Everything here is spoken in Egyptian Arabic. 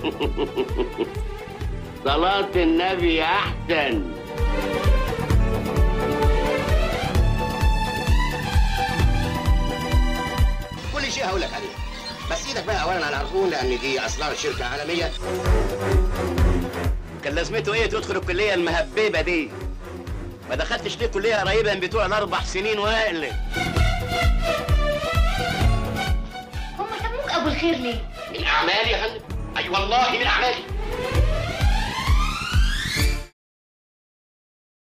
صلاة النبي أحسن كل شيء هقول لك عليه بس ايدك بقى اولا على العربون لان دي اسرار شركه عالميه كان لازمته ايه تدخل الكليه المهببه دي ما دخلتش ليه كليه قريبه من بتوع الاربع سنين واقل هم سموك ابو الخير ليه من اعمالي يا فندم اي والله من اعمالي